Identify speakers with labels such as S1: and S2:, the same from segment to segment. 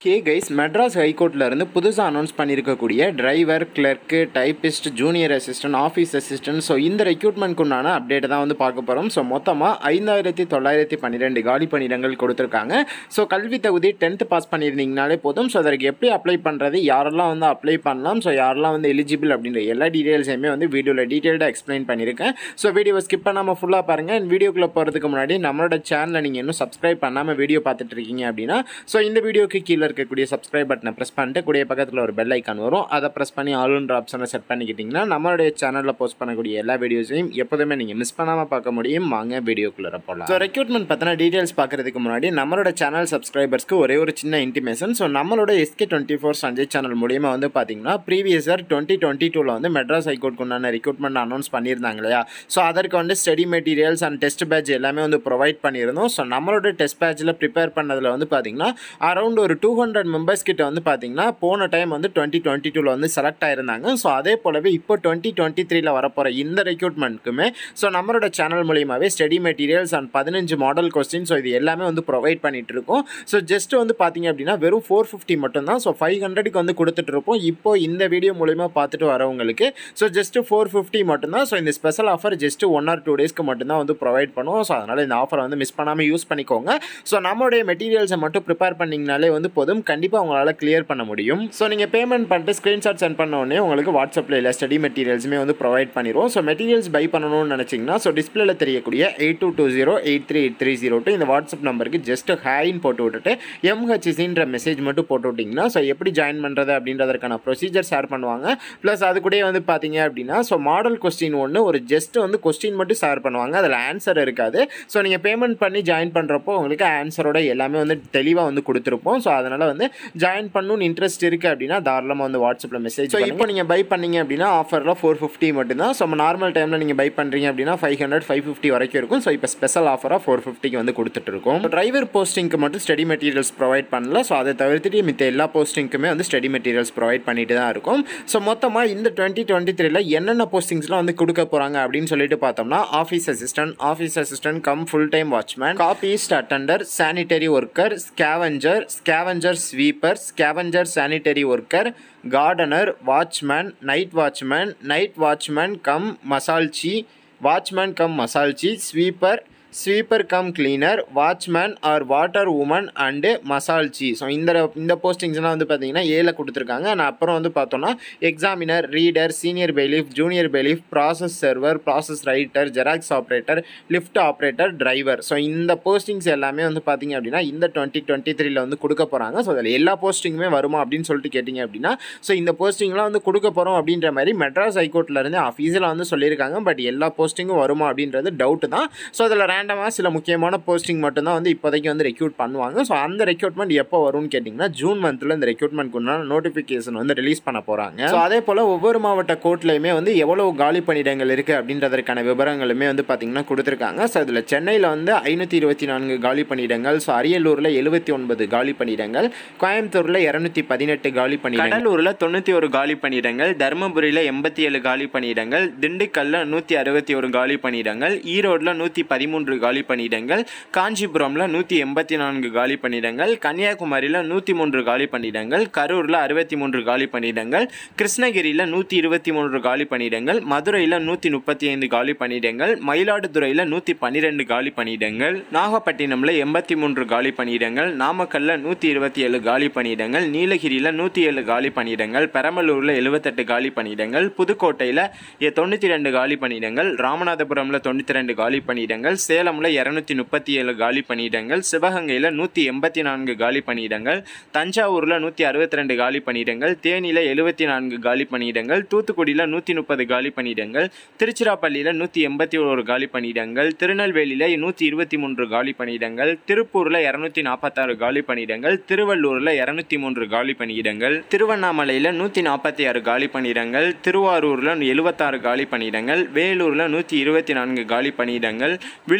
S1: hey guys Madras ஹைகோர்ட்ல இருந்து புதுசாக announce பண்ணியிருக்கக்கூடிய driver clerk typist junior assistant office assistant so இந்த ரெக்ரூட்மெண்ட்க்கு உண்டான அப்டேட் தான் வந்து பார்க்க போகிறோம் ஸோ மொத்தமாக ஐந்தாயிரத்தி தொள்ளாயிரத்தி பன்னிரெண்டு காலி பணியிடங்கள் கொடுத்துருக்காங்க ஸோ கல்வி தகுதி டென்த்து பாஸ் பண்ணியிருந்தீங்கனாலே போதும் ஸோ அதற்கு எப்படி அப்ளை பண்ணுறது யாரெல்லாம் வந்து அப்ளை பண்ணலாம் ஸோ யாரெல்லாம் வந்து எலிஜிபிள் அப்படின்ற எல்லா டீட்டெயில்ஸையுமே வந்து வீடியோவில் டீட்டெயில்டாக எக்ஸ்பிளைன் பண்ணியிருக்கேன் ஸோ வீடியோவை ஸ்கிப் பண்ணாமல் ஃபுல்லாக பாருங்கள் அண்ட் வீடியோக்குள்ளே போகிறதுக்கு முன்னாடி நம்மளோட சேனலை நீங்கள் இன்னும் சப்ஸ்கிரைப் பண்ணாமல் வீடியோ பார்த்துட்டு இருக்கீங்க அப்படின்னா ஸோ இந்த வீடியோக்கு கீழே இருக்கக்கூடிய சப்ஸ்கிரைப் பட்டனை ப்ரெஸ் பண்ணிட்டு கூடிய பக்கத்தில் ஒரு பெல் ஐக்கான் வரும் அதை ப்ரெஸ் பண்ணி ஆல்ன்ற ஆப்ஷனை செட் பண்ணிக்கிட்டிங்கன்னா நம்மளுடைய சேனலில் போஸ்ட் பண்ணக்கூடிய எல்லா வீடியோஸையும் எப்போதுமே நீங்கள் மிஸ் பண்ணாமல் பார்க்க முடியும் வாங்க வீடியோக்குள்ளே போகலாம் ஸோ ரெக்ரூட்மெண்ட் பற்றின டீட்டெயில்ஸ் பார்க்குறதுக்கு முன்னாடி நம்மளோட சேனல் சப்ஸ்கிரைபர்ஸ்க்கு ஒரே ஒரு சின்ன இன்டிமேஷன் ஸோ நம்மளோட S K twenty four Sanjay channel மூலியமாக வந்து பார்த்தீங்கன்னா ப்ரீவியஸ் இயர் டுவெண்ட்டி டுவெண்ட்டி டூவில் வந்து மெட்ராஸ் ஹைகோர்ட்க்கு உண்டான ரெக்ரூட்மெண்ட் அனௌன்ஸ் பண்ணியிருந்தாங்க இல்லையா ஸோ அதற்கு வந்து study materials and test batch எல்லாமே வந்து ப்ரொவைட் பண்ணியிருந்தோம் ஸோ நம்மளோட டெஸ்ட் பேட்சில் ப்ரிப்பேர் பண்ணதில் வந்து பார்த்தீங்கன்னா அரௌண்ட் ஒரு டூ ஹண்ட்ரட் மெம்பர்ஸ் கிட்ட வந்து பார்த்தீங்கன்னா போன டைம் வந்து டுவெண்ட்டி டுவெண்ட்டி டூவில் வந்து செலக்ட் ஆயிருந்தாங்க ஸோ அதே போலவே இப்போ டுவெண்ட்டி டுவெண்ட்டி த்ரீல வரப்போகிற இந்த ரெக்ரூட்மெண்ட்டுக்குமே ஸோ நம்மளோட சேனல் மூலியமாகவே ஸ்டடி மெட்டீரியல்ஸ் அண்ட் பதினஞ்சு மாடல் கொஸ்டின் ஸோ இது எல்லாமே வந்து ப்ரொவைட் பண்ணிட்டு இருக்கோம் ஸோ ஜஸ்ட் வந்து பார்த்தீங்க அப்படின்னா வெறும் ஃபோர் ஃபிஃப்டி மட்டும்தான் ஸோ ஃபைவ் ஹண்ட்ரடுக்கு வந்து கொடுத்துட்டு இருப்போம் இப்போ இந்த வீடியோ மூலியமாக பார்த்துட்டு வரவங்களுக்கு ஸோ ஜஸ்ட் ஃபோர் ஃபிஃப்டி மட்டும்தான் ஸோ இந்த special offer just one or two டேஸ்க்கு மட்டும்தான் வந்து ப்ரொவைட் பண்ணுவோம் ஸோ அதனால் இந்த ஆஃபரை வந்து மிஸ் பண்ணாமல் யூஸ் பண்ணிக்கோங்க ஸோ நம்மளுடைய மெட்டீரியல்ஸை மட்டும் ப்ரிப்பேர் பண்ணிங்கனாலே வந்து போதும் கண்டிப்பாக உங்களால் கிளியர் பண்ண முடியும் ஸோ நீங்கள் பேமெண்ட் பண்ணிட்டு ஸ்க்ரீன்ஷாட் சென்ட் பண்ண உடனே உங்களுக்கு வாட்ஸ்அப்பில் இல்லை ஸ்டடி மெட்டீரியல்ஸுமே வந்து ப்ரொவைட் பண்ணிடுவோம் ஸோ மெட்டீரியல்ஸ் பை பண்ணணும்னு நினச்சிங்கன்னா ஸோ டிஸ்பிளேல தெரியக்கூடிய eight two two zero eight three eight three zero two இந்த வாட்ஸ்அப் நம்பருக்கு ஜஸ்ட் ஹேன்னு போட்டு விட்டுட்டு எம்ஹெச்சிசின்ற மெசேஜ் மட்டும் போட்டு விட்டிங்கன்னா ஸோ எப்படி ஜாயின் பண்ணுறது அப்படின்றதற்கான ப்ரொசீஜர் ஷேர் பண்ணுவாங்க ப்ளஸ் அது கூட வந்து பார்த்தீங்க அப்படின்னா ஸோ மாடல் கொஸ்டின் ஒன்று ஒரு ஜஸ்ட் வந்து கொஸ்டின் மட்டும் ஷேர் பண்ணுவாங்க அதில் ஆன்சர் இருக்காது ஸோ நீங்கள் பேமெண்ட் பண்ணி ஜாயின் பண்ணுறப்போ உங்களுக்கு ஆன்சரோட எல்லாமே வந்து தெளிவாக வந்து கொடுத்துருப்போம் ஸோ அதனால் வந்து ஜாயின் பண்ணணும்னு இன்ட்ரெஸ்ட் இருக்குது அப்படின்னா தாராளமாக வந்து வாட்ஸ்அப்பில் மெசேஜ் ஸோ இப்போ நீங்கள் பை பண்ணீங்க அப்படின்னா ஆஃபரில் ஃபோர் ஃபிஃப்டி மட்டும்தான் ஸோ நார்மல் டைமில் நீங்கள் பை பண்ணுறீங்க அப்படின்னா ஃபைவ் ஹண்ட்ரட் ஃபைவ் ஃபிஃப்டி வரைக்கும் இருக்கும் ஸோ இப்போ ஸ்பெஷல் ஆஃபராக ஃபோர் ஃபிஃப்டிக்கு வந்து கொடுத்துட்டு இருக்கோம் டிரைவர் போஸ்டிங்க்கு மட்டும் ஸ்டடி மெட்டீரியல்ஸ் ப்ரொவைட் பண்ணல ஸோ அதை தவிர்த்துட்டு மித்த எல்லா போஸ்டிங்க்குமே வந்து ஸ்டடி மெட்டீரியல்ஸ் ப்ரொவைட் பண்ணிட்டு தான் இருக்கும் ஸோ மொத்தமாக இந்த டுவெண்ட்டி டுவெண்ட்டி த்ரீல என்னென்ன போஸ்டிங்ஸ்லாம் வந்து கொடுக்க போகிறாங்க அப்படின்னு சொல்லிட்டு பார்த்தோம்னா office assistant office assistant cum full time watchman copyist attender sanitary worker scavenger scavenger sweeper scavenger sanitary worker gardener watchman night watchman night watchman cum masalchi watchman cum masalchi sweeper sweeper cum cleaner watchman or water woman and masalchi so இந்த இந்த போஸ்டிங்ஸ்லாம் வந்து பார்த்தீங்கன்னா ஏல கொடுத்துருக்காங்க நான் அப்புறம் வந்து பார்த்தோன்னா examiner reader senior bailiff junior bailiff process server process writer xerox operator lift operator driver so இந்த போஸ்டிங்ஸ் எல்லாமே வந்து பார்த்தீங்க அப்படின்னா இந்த டுவெண்ட்டி டுவெண்ட்டி த்ரீல வந்து கொடுக்க போகிறாங்க ஸோ அதில் எல்லா போஸ்டிங்குமே வருமா அப்படின்னு சொல்லிட்டு கேட்டிங்க அப்படின்னா ஸோ இந்த போஸ்டிங்லாம் வந்து கொடுக்க போகிறோம் அப்படின்ற மாதிரி மெட்ராஸ் ஹைகோர்ட்லேருந்து அஃபீஸில் வந்து சொல்லியிருக்காங்க பட் எல்லா போஸ்டிங்கும் வருமா அப்படின்றது டவுட் தான் ஸோ அதில் ரேண்டமாக சில முக்கியமான போஸ்டிங் மட்டும்தான் வந்து இப்போதைக்கு வந்து ரெக்ரூட் பண்ணுவாங்க ஸோ அந்த ரெக்ரூட்மெண்ட் எப்போ வரும்னு கேட்டிங்கன்னா ஜூன் மந்தில் இந்த ரெக்ரூட்மெண்ட்க்கு உண்டான நோட்டிஃபிகேஷன் வந்து ரிலீஸ் பண்ண போகிறாங்க ஸோ அதே போல் ஒவ்வொரு மாவட்ட கோர்ட்லையுமே வந்து எவ்வளோ காலி பணியிடங்கள் இருக்குது அப்படின்றதற்கான விவரங்களுமே வந்து பார்த்திங்கன்னா கொடுத்துருக்காங்க ஸோ அதில் சென்னையில் வந்து ஐநூற்றி இருபத்தி நான்கு காலி பணியிடங்கள் ஸோ அரியலூரில் எழுபத்தி ஒன்பது காலி பணியிடங்கள் கோயம்புத்தூரில் இரநூத்தி பதினெட்டு காலி பணியிடங்கள் கடலூரில் தொண்ணூற்றி ஒரு காலி பணியிடங்கள் தருமபுரியில் எண்பத்தி ஏழு காலி பணியிடங்கள் திண்டுக்கல்லில் நூற்றி அறுபத்தி ஒரு காலி பணியிடங்கள் ஈரோடில் நூற்றி பதிமூன்று காலி பணியிடங்கள் காஞ்சிபுரமில் நூற்றி எண்பத்தி நான்கு காலி பணியிடங்கள் கன்னியாகுமரியில் நூற்றி மூன்று காலி பணியிடங்கள் கரூரில் அறுபத்தி மூன்று காலி பணியிடங்கள் கிருஷ்ணகிரியில் நூற்றி இருபத்தி மூன்று காலி பணியிடங்கள் மதுரையில் நூற்றி முப்பத்தி ஐந்து காலி பணியிடங்கள் மயிலாடுதுறையில் நூற்றி பன்னிரெண்டு காலி பணியிடங்கள் நாகப்பட்டினமில் எண்பத்தி மூன்று காலி பணியிடங்கள் நாமக்கல்லில் நூற்றி இருபத்தி ஏழு காலி பணியிடங்கள் நீலகிரியில் நூற்றி ஏழு காலி பணியிடங்கள் பெரம்பலூரில் எழுபத்தெட்டு காலி பணியிடங்கள் புதுக்கோட்டையில் தொண்ணூற்றி ரெண்டு காலி பணியிடங்கள் ராமநாதபுரமில் தொண்ணூற்றி ரெண்டு காலி பணியிடங்கள் சேலமில் இரநூத்தி முப்பத்தி ஏழு காலி பணியிடங்கள் சிவகங்கையில் நூற்றி எண்பத்தி நான்கு காலி பணியிடங்கள் தஞ்சாவூரில் நூற்றி அறுபத்தி ரெண்டு காலி பணியிடங்கள் தேனியில் எழுபத்தி நான்கு காலி பணியிடங்கள் தூத்துக்குடியில் நூற்றி முப்பது காலி பணியிடங்கள் திருச்சிராப்பள்ளியில் நூற்றி எண்பத்தி ஒரு காலி பணியிடங்கள் திருநெல்வேலியில் நூற்றி இருபத்தி மூன்று காலி பணியிடங்கள் திருப்பூரில் இரநூத்தி நாற்பத்தாறு காலி பணியிடங்கள் திருவள்ளூரில் இரநூத்தி மூன்று காலி பணியிடங்கள் திருவண்ணாமலையில் நூற்றி நாற்பத்தி ஆறு காலி பணியிடங்கள் திருவாரூரில் எழுபத்தாறு காலி பணியிடங்கள் வேலூரில் நூற்றி இருபத்தி நான்கு காலி பணியிடங்கள் விழுப்புரம்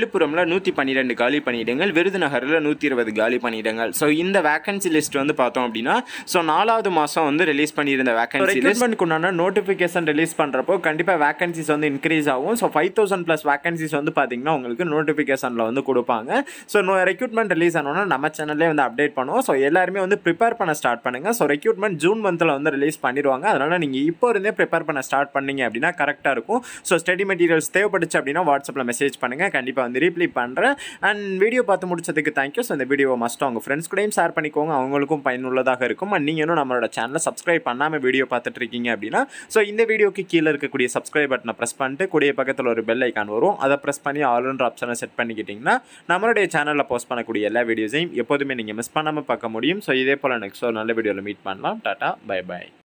S1: விழுப்புரமில் நூற்றி பன்னிரெண்டு காலி பணியிடங்கள் விருதுநகரில் நூற்றி இருபது காலி பணியிடங்கள் ஸோ இந்த வேகன்சி லிஸ்ட் வந்து பார்த்தோம் அப்படின்னா ஸோ நாலாவது மாதம் வந்து ரிலீஸ் பண்ணியிருந்த வேகன்சி ரெக்ரூட்மெண்ட்க்கு உண்டான நோட்டிஃபிகேஷன் ரிலீஸ் பண்ணுறப்போ கண்டிப்பாக வேகன்சிஸ் வந்து இன்க்ரீஸ் ஆகும் so five thousand plus vacancies வந்து பார்த்தீங்கன்னா உங்களுக்கு நோட்டிஃபிகேஷனில் வந்து கொடுப்பாங்க ஸோ நோ ரெக்ரூட்மெண்ட் ரிலீஸ் ஆனோன்னா நம்ம சேனல்லே வந்து அப்டேட் பண்ணுவோம் ஸோ எல்லாருமே வந்து ப்ரிப்பேர் பண்ண ஸ்டார்ட் பண்ணுங்கள் ஸோ ரெக்ரூட்மெண்ட் ஜூன் மந்தில் வந்து ரிலீஸ் பண்ணிடுவாங்க அதனால் நீங்கள் இப்போ இருந்தே ப்ரிப்பேர் பண்ண ஸ்டார்ட் பண்ணீங்க அப்படின்னா கரெக்டாக இருக்கும் ஸோ ஸ்டடி மெட்டீரியல்ஸ் தேவைப்பட்டுச்சு அப்படின்னா வாட்ஸ்அப்பில் மெசேஜ் பண்ணுங்கள் கண்டிப்பாக வந்து ரீப்ளை பண்ணுறேன் அண்ட் வீடியோ பார்த்து முடிச்சதுக்கு தேங்க்யூ ஸோ இந்த வீடியோவை மஸ்ட் அவங்க ஃப்ரெண்ட்ஸ் கூடயும் ஷேர் பண்ணிக்கோங்க அவங்களுக்கும் பயனுள்ளதாக இருக்கும் அண்ட் நீங்கள் இன்னும் நம்மளோட சேனலை சப்ஸ்கிரைப் பண்ணாமல் வீடியோ பார்த்துட்டு இருக்கீங்க அப்படின்னா ஸோ இந்த வீடியோக்கு கீழே இருக்கக்கூடிய சப்ஸ்கிரைப் பட்டனை ப்ரெஸ் பண்ணிட்டு கூடிய பக்கத்தில் ஒரு பெல் ஐக்கான் வரும் அதை ப்ரெஸ் பண்ணி ஆல்ன்ற ஆப்ஷனை செட் பண்ணிக்கிட்டிங்கன்னா நம்மளுடைய சேனலில் போஸ்ட் பண்ணக்கூடிய எல்லா வீடியோஸையும் எப்போதுமே நீங்கள் மிஸ் பண்ணாமல் பார்க்க முடியும் ஸோ இதே போல் நெக்ஸ்ட் ஒரு நல்ல வீடியோவில் மீட் பண்ணலாம் டாட்டா பை பை